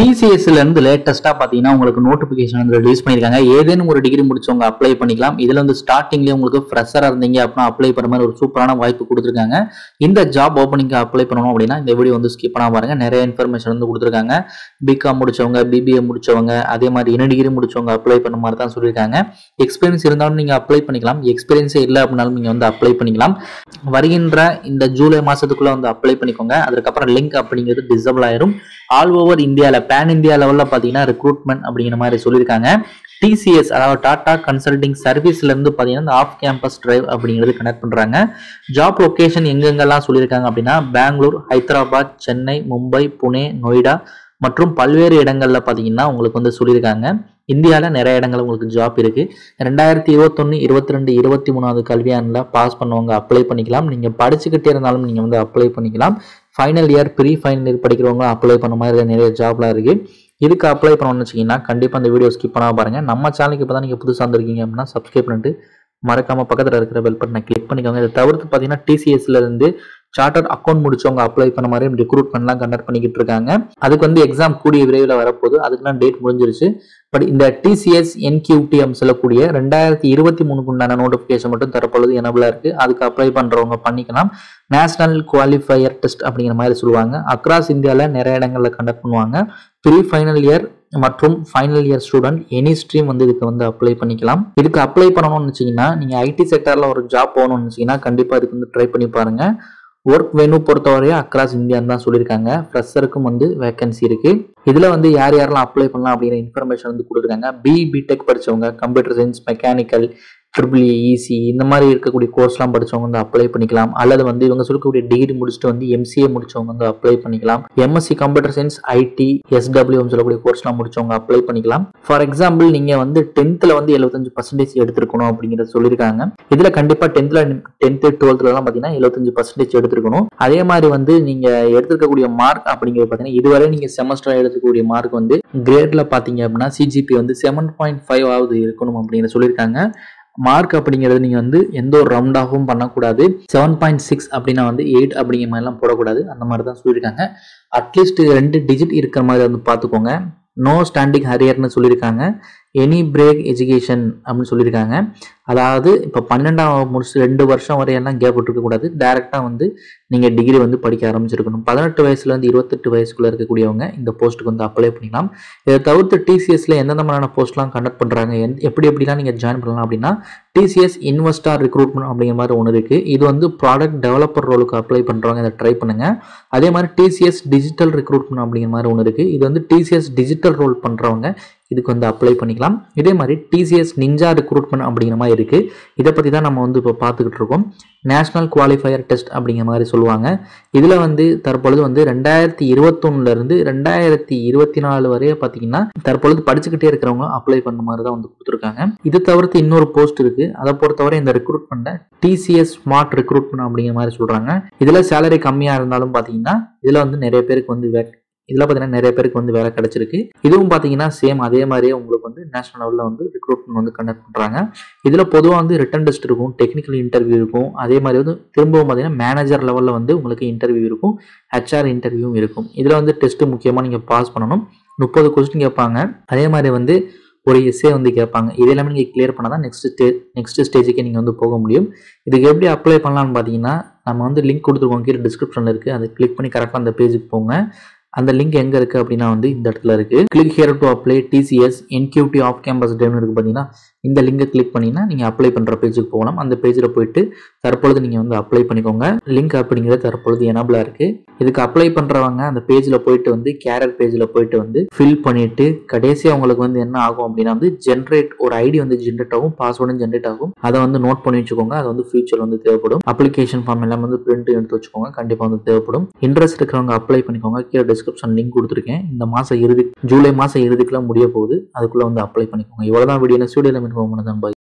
டிசிஎஸ்ல இருந்து லேட்டஸ்டா பாத்தீங்கன்னா உங்களுக்கு நோட்டிபிகேஷன் வந்து ரிலீஸ் பண்ணிருக்காங்க ஏதேனும் ஒரு டிகிரி முடிச்சவங்க அப்ளை பண்ணிக்கலாம் இதுல வந்து ஸ்டார்டிங்லேயே உங்களுக்கு ஃப்ரெஷரா இருந்தீங்க அப்படின்னா அப்ளை பண்ண மாதிரி ஒரு சூப்பரான வாய்ப்பு கொடுத்துருக்காங்க இந்த ஜாப் ஓப்பனிங்க்கு அப்ளை பண்ணணும் அப்படின்னா இந்த வீடியோ வந்து ஸ்கிப் பண்ணாம பாருங்க நிறைய இன்ஃபர்மேஷன் வந்து கொடுத்துருக்காங்க பிகாம் முடிச்சவங்க பிபிஏ முடிச்சவங்க அதே மாதிரி என்ன டிகிரி முடிச்சவங்க அப்ளை பண்ண மாதிரி தான் சொல்லியிருக்காங்க எக்ஸ்பீரியன்ஸ் இருந்தாலும் நீங்க அப்ளை பண்ணிக்கலாம் எக்ஸ்பீரியன்ஸே இல்லை அப்படின்னாலும் நீங்க வந்து அப்ளை பண்ணிக்கலாம் வருகின்ற இந்த ஜூலை மாசத்துக்குள்ள வந்து அப்ளை பண்ணிக்கோங்க அதுக்கப்புறம் லிங்க் அப்படிங்கிறது டிசபிள் ஆயிரும் ஆல் ஓவர் இந்தியாவில் பேன் இந்தியா லெவலில் பார்த்தீங்கன்னா ரெக்ரூட்மெண்ட் அப்படிங்கிற மாதிரி சொல்லியிருக்காங்க டிசிஎஸ் அதாவது டாடா கன்சல்டிங் சர்வீஸ்ல இருந்து பார்த்தீங்கன்னா இந்த ஆஃப் கேம்பஸ் டிரைவ் அப்படிங்கிறது கனெக்ட் பண்ணுறாங்க ஜாப் லொகேஷன் எங்கெங்கெல்லாம் சொல்லியிருக்காங்க அப்படின்னா பெங்களூர் ஹைதராபாத் சென்னை மும்பை புனே நொய்டா மற்றும் பல்வேறு இடங்கள்ல பார்த்தீங்கன்னா உங்களுக்கு வந்து சொல்லியிருக்காங்க இந்தியாவில் நிறைய இடங்கள் உங்களுக்கு ஜாப் இருக்கு ரெண்டாயிரத்தி இருபத்தொன்னு இருபத்தி ரெண்டு இருபத்தி மூணாவது கல்வியாண்டில் பாஸ் பண்ணவங்க அப்ளை பண்ணிக்கலாம் நீங்கள் படிச்சுக்கிட்டே இருந்தாலும் நீங்கள் வந்து அப்ளை பண்ணிக்கலாம் final year pre final year படிக்கிறவங்க அப்ளை பண்ண மாதிரி நிறைய ஜாப்லாம் இருக்கு இதுக்கு அப்ளை பண்ணணும்னு வச்சிங்கன்னா கண்டிப்பாக அந்த வீடியோ ஸ்கிப் பண்ணாம பாருங்க நம்ம சேனலுக்கு இப்போ தான் நீங்கள் புதுசாக வந்திருக்கீங்க அப்படின்னா சப்ஸ்கிரைப் பண்ணிட்டு மறக்காம பக்கத்தில் இருக்கிற பெல் பட்டனை கிளிக் பண்ணிக்கோங்க இதை தவிர்த்து பார்த்தீங்கன்னா டிசிஎஸ்ல இருந்து சார்ட்டர்ட் அக்கௌண்ட் முடிச்சவங்க அப்ளை பண்ண மாதிரி ரெக்ரூட்மெண்ட்லாம் கண்டக்ட் பண்ணிக்கிட்டு இருக்காங்க அதுக்கு வந்து எக்ஸாம் கூடிய விரைவில் வரப்போகுது அதுக்கெல்லாம் டேட் முடிஞ்சிருச்சு பட் இந்த டிசிஎஸ் என்கியூடிஎம் சொல்லக்கூடிய ரெண்டாயிரத்தி இருபத்தி மூணுக்கு உண்டான நோட்டிஃபிகேஷன் மட்டும் தரப்பொழுது எனபிளா இருக்கு அதுக்கு அப்ளை பண்றவங்க பண்ணிக்கலாம் நேஷனல் குவாலிஃபையர் டெஸ்ட் அப்படிங்கிற மாதிரி சொல்லுவாங்க அக்ராஸ் இந்தியாவில் நிறைய இடங்களில் கண்டக்ட் பண்ணுவாங்க ப்ரீ ஃபைனல் இயர் மற்றும் final year student any stream வந்து இதுக்கு வந்து அப்ளை பண்ணிக்கலாம் இதுக்கு அப்ளை பண்ணணும்னு வச்சிங்கன்னா நீங்கள் ஐடி செக்டரில் ஒரு ஜாப் போகணும்னு வச்சிங்கன்னா கண்டிப்பாக இதுக்கு வந்து ட்ரை பண்ணி பாருங்க ஒர்க் வெனு பொறுத்தவரையும் அக்ராஸ் இந்தியான்னு தான் சொல்லியிருக்காங்க ஃப்ரெஷருக்கும் வந்து வேகன்சி இருக்கு இதுல வந்து யார் யாரெல்லாம் அப்ளை பண்ணலாம் அப்படிங்கிற இன்ஃபர்மேஷன் வந்து கொடுத்துருக்காங்க பி பிடெக் படிச்சவங்க computer science mechanical triple EC இந்த மாதிரி இருக்கக்கூடிய கோர்ஸ்லாம் படிச்சவங்க வந்து அப்ளை பண்ணிக்கலாம் அல்லது வந்து இவங்க சொல்லக்கூடிய டிகிரி முடிச்சுட்டு வந்து எம்சிஏ முடிச்சவங்க வந்து அப்ளை பண்ணிக்கலாம் MSc computer science IT SW சொல்லக்கூடிய கோர்ஸ்லாம் முடிச்சவங்க அப்ளை பண்ணிக்கலாம் ஃபார் எக்ஸாம்பிள் நீங்க வந்து டென்த்ல வந்து எழுபத்தஞ்சு பர்சன்டேஜ் எடுத்திருக்கணும் அப்படிங்கிறத சொல்லியிருக்காங்க இதுல கண்டிப்பா டென்த்ல டென்த்து டுவெல்த்ல எல்லாம் பாத்தீங்கன்னா எழுபத்தஞ்சு பர்சன்டேஜ் எடுத்திருக்கணும் அதே மாதிரி வந்து நீங்க எடுத்திருக்கக்கூடிய மார்க் அப்படிங்கிறது பாத்தீங்கன்னா இதுவரை நீங்க செமஸ்டர் எடுத்துக்கூடிய மார்க் வந்து கிரேட்ல பாத்தீங்க அப்படின்னா சிஜிபி வந்து செவன் பாயிண்ட் ஃபைவ் ஆகுது இருக்கணும் அப்படிங்கிற சொல்லியிருக்காங்க மார்க் அப்படிங்கிறது நீங்கள் வந்து எந்த ஒரு ரவுண்ட் ஆஃபும் பண்ணக்கூடாது செவன் பாயிண்ட் சிக்ஸ் அப்படின்னா வந்து எயிட் அப்படிங்கிற மாதிரிலாம் போடக்கூடாது அந்த மாதிரி தான் சொல்லியிருக்காங்க அட்லீஸ்ட் ரெண்டு டிஜிட் இருக்கிற மாதிரி வந்து பார்த்துக்கோங்க நோ ஸ்டாண்டிங் ஹரியர்னு சொல்லியிருக்காங்க எனி பிரேக் எஜுகேஷன் அப்படின்னு சொல்லியிருக்காங்க அதாவது இப்போ பன்னெண்டாம் முடிச்சு ரெண்டு வருஷம் வரையெல்லாம் கேப் விட்டுருக்கக்கூடாது டேரெக்டாக வந்து நீங்கள் டிகிரி வந்து படிக்க ஆரம்பிச்சிருக்கணும் பதினெட்டு வயசுலேருந்து இருபத்தெட்டு வயசுக்குள்ளே இருக்கக்கூடியவங்க இந்த போஸ்ட்டுக்கு வந்து அப்ளை பண்ணிக்கலாம் இதை தவிர்த்து டிசிஎஸ்ல எந்தெந்த மாதிரியான போஸ்ட்லாம் கண்டக்ட் பண்ணுறாங்க எந்த எப்படி எப்படிலாம் நீங்கள் ஜாயின் பண்ணலாம் அப்படின்னா டிசிஎஸ் இன்வெஸ்டார் ரெக்ரூட்மெண்ட் அப்படிங்கிற மாதிரி ஒன்று இருக்குது இது வந்து ப்ராடக்ட் டெவலப்பர் ரோலுக்கு அப்ளை பண்ணுறவங்க இதை ட்ரை பண்ணுங்கள் அதே மாதிரி டிசிஎஸ் டிஜிட்டல் ரெக்ரூட்மெண்ட் அப்படிங்கிற மாதிரி ஒன்று இருக்குது இது வந்து டிசிஎஸ் டிஜிட்டல் ரோல் பண்ணுறவங்க இதுக்கு வந்து அப்ளை பண்ணிக்கலாம் இதே மாதிரி டிசிஎஸ் நிஞ்சா ரெக்ரூட்மெண்ட் அப்படிங்கிற மாதிரி இருக்குது இதை பற்றி தான் நம்ம வந்து இப்போ பார்த்துக்கிட்டு இருக்கோம் நேஷனல் குவாலிஃபயர் டெஸ்ட் அப்படிங்கிற மாதிரி சொல்லுவாங்க இதில் வந்து தற்பொழுது வந்து ரெண்டாயிரத்தி இருபத்தொன்னுலேருந்து ரெண்டாயிரத்தி இருபத்தி நாலு வரைய பார்த்தீங்கன்னா தற்பொழுது படிச்சுக்கிட்டே இருக்கிறவங்க அப்ளை பண்ண மாதிரி தான் வந்து கொடுத்துருக்காங்க இது தவிர்த்து இன்னொரு போஸ்ட் இருக்குது அதை பொறுத்தவரை இந்த ரெக்ரூட்மெண்ட்டை டிசிஎஸ் ஸ்மார்ட் ரெக்ரூட்மெண்ட் அப்படிங்கிற மாதிரி சொல்கிறாங்க இதில் சேலரி கம்மியாக இருந்தாலும் பார்த்தீங்கன்னா இதில் வந்து நிறைய பேருக்கு வந்து வே இதில் பார்த்தீங்கன்னா நிறைய பேருக்கு வந்து வேலை கிடைச்சிருக்கு இதுவும் பார்த்தீங்கன்னா சேம் அதே மாதிரியே உங்களுக்கு வந்து நேஷனல் லெவலில் வந்து ரெக்ரூட்மெண்ட் வந்து கண்டக்ட் பண்ணுறாங்க இதில் பொதுவாக வந்து ரிட்டன் டெஸ்ட் இருக்கும் டெக்னிக்கல் இன்டர்வியூ இருக்கும் அதே மாதிரி வந்து திரும்பவும் பார்த்தீங்கன்னா மேனேஜர் லெவலில் வந்து உங்களுக்கு இன்டர்வியூ இருக்கும் ஹெச்ஆர் இன்டர்வியூவும் இருக்கும் இதில் வந்து டெஸ்ட்டு முக்கியமாக நீங்கள் பாஸ் பண்ணணும் முப்பது கொஸ்டின் கேட்பாங்க அதே மாதிரி வந்து ஒரு எஸ்ஸே வந்து கேட்பாங்க இது எல்லாமே நீங்கள் கிளியர் பண்ணால் தான் நெக்ஸ்ட் ஸ்டே நெக்ஸ்ட் ஸ்டேஜுக்கு நீங்கள் வந்து போக முடியும் இதுக்கு எப்படி அப்ளை பண்ணலாம்னு பார்த்தீங்கன்னா நம்ம வந்து லிங்க் கொடுத்துருக்கோம் கீழே டிஸ்கிரிப்ஷனில் இருக்குது அதை கிளிக் பண்ணி கரெக்டாக அந்த பேஜுக்கு போங்க அந்த லிங்க் எங்கே இருக்குது அப்படின்னா வந்து இந்த இடத்துல இருக்குது click here to apply TCS NQT off campus time இருக்குது பார்த்தீங்கன்னா இந்த லிங்கை கிளிக் பண்ணிங்கன்னா நீங்கள் அப்ளை பண்ணுற பேஜுக்கு போகலாம் அந்த பேஜில் போயிட்டு தற்பொழுது நீங்கள் வந்து அப்ளை பண்ணிக்கோங்க லிங்க் அப்படிங்கிறது தற்பொழுது எனபிளாக இருக்குது இதுக்கு அப்ளை பண்ணுறவங்க அந்த பேஜில் போயிட்டு வந்து கேரியர் பேஜில் போயிட்டு வந்து ஃபில் பண்ணிவிட்டு கடைசியாக உங்களுக்கு வந்து என்ன ஆகும் அப்படின்னா வந்து ஜென்ரேட் ஒரு ஐடி வந்து ஜென்ரேட் ஆகும் பாஸ்வேர்டும் ஜென்ரேட் ஆகும் அதை வந்து நோட் பண்ணி வச்சுக்கோங்க அது வந்து ஃபியூச்சர் வந்து தேவைப்படும் அப்ளிகேஷன் ஃபார்ம் எல்லாம் வந்து பிரிண்ட் எடுத்து வச்சுக்கோங்க கண்டிப்பாக வந்து தேவைப்படும் இன்ட்ரெஸ்ட் இருக்கிறவங்க அப்ளை பண்ணிக்கோங்க கீழே டிஸ்கிரிப்ஷன் லிங்க் கொடுத்துருக்கேன் இந்த மாதம் இறுதி ஜூலை மாதம் இறுதிக்குலாம் முடிய போகுது அதுக்குள்ளே வந்து அப்ளை பண்ணிக்கோங்க இவ்வளோ தான் வீடியோ ஸ்டூடியோவில் மீட் பண்ண பாய்